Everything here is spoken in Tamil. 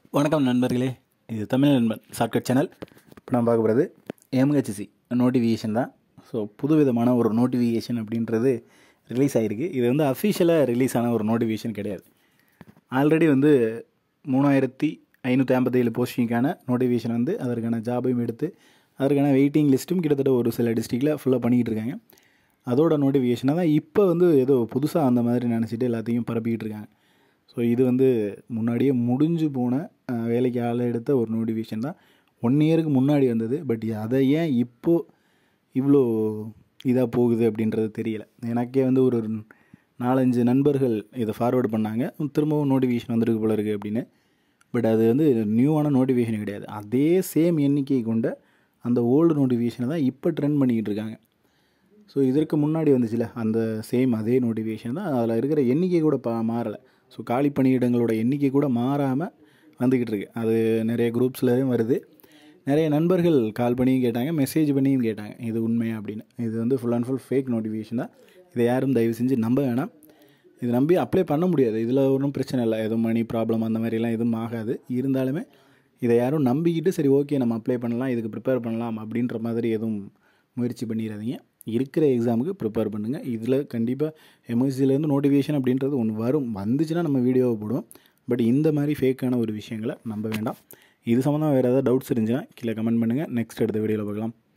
வணக்கம் நண்பர்களே இது தமிழ் நண்பன் ஷார்ட்கட் சேனல் இப்போ நான் பார்க்க போகிறது எம்ஹெச்சி நோட்டிஃபிகேஷன் தான் ஸோ புது விதமான ஒரு நோட்டிஃபிகேஷன் அப்படின்றது ரிலீஸ் ஆகிருக்கு இது வந்து அஃபிஷியலாக ரிலீஸ் ஆன ஒரு நோட்டிஃபிகேஷன் கிடையாது ஆல்ரெடி வந்து மூணாயிரத்தி ஐநூற்றி ஐம்பத்தேழு போஸ்டிங்கான நோட்டிஃபிகேஷன் வந்து அதற்கான ஜாபையும் எடுத்து அதற்கான வெயிட்டிங் லிஸ்ட்டும் கிட்டத்தட்ட ஒரு சில டிஸ்ட்ரிக்டில் ஃபுல்லாக பண்ணிக்கிட்டு இருக்காங்க அதோட நோட்டிஃபிகேஷனை தான் இப்போ வந்து ஏதோ புதுசாக அந்த மாதிரி நினச்சிட்டு எல்லாத்தையும் பரப்பிக்கிட்டு இருக்காங்க ஸோ இது வந்து முன்னாடியே முடிஞ்சு போன அஹ், வேலைக்கு ஆள் எடுத்த ஒரு நோட்டிஃபிகேஷன் தான் ஒன் இயருக்கு முன்னாடி வந்தது பட் அதை ஏன் இப்போது இவ்வளோ இதாக போகுது அப்படின்றது தெரியல எனக்கே வந்து ஒரு நாலஞ்சு நண்பர்கள் இதை ஃபார்வேர்டு பண்ணாங்க திரும்பவும் நோட்டிஃபிகேஷன் வந்திருக்கு போல இருக்குது அப்படின்னு பட் அது வந்து நியூவான நோட்டிஃபிகேஷன் கிடையாது அதே சேம் எண்ணிக்கை கொண்ட அந்த ஓல்டு நோட்டிஃபிகேஷனை தான் இப்போ ட்ரெண்ட் பண்ணிக்கிட்டு இருக்காங்க ஸோ இதற்கு முன்னாடி வந்துச்சுல அந்த சேம் அதே நோட்டிஃபிகேஷன் தான் அதில் இருக்கிற எண்ணிக்கை கூட பா மாறலை ஸோ காலி பணியிடங்களோட எண்ணிக்கை கூட மாறாமல் வந்துக்கிட்டு இருக்கு அது நிறைய குரூப்ஸ்லையும் வருது நிறைய நண்பர்கள் கால் பண்ணியும் கேட்டாங்க மெசேஜ் பண்ணியும் கேட்டாங்க இது உண்மையா அப்படின்னு இது வந்து full and full fake notification தான் இதை யாரும் தயவு செஞ்சு நம்ப வேணாம் இது நம்பி அப்ளை பண்ண முடியாது இதில் ஒன்றும் பிரச்சனை இல்லை எதுவும் மணி ப்ராப்ளம் அந்த மாதிரிலாம் எதுவும் ஆகாது இருந்தாலுமே இதை யாரும் நம்பிக்கிட்டு சரி ஓகே நம்ம அப்ளை பண்ணலாம் இதுக்கு ப்ரிப்பேர் பண்ணலாம் அப்படின்ற மாதிரி எதுவும் முயற்சி பண்ணிடாதீங்க இருக்கிற எக்ஸாமுக்கு ப்ரிப்பேர் பண்ணுங்கள் இதில் கண்டிப்பாக எம்எஸ்சிலேருந்து நோட்டிஃபிகேஷன் அப்படின்றது ஒன்று வரும் வந்துச்சுன்னா நம்ம வீடியோவை போடுவோம் பட் இந்த மாதிரி ஃபேக்கான ஒரு விஷயங்களை நம்ப வேண்டாம் இது சம்மந்தமாக வேறு ஏதாவது டவுட்ஸ் இருந்துச்சுன்னா கீழே கமெண்ட் பண்ணுங்கள் நெக்ஸ்ட் எடுத்த வீடியோவில் பார்க்கலாம்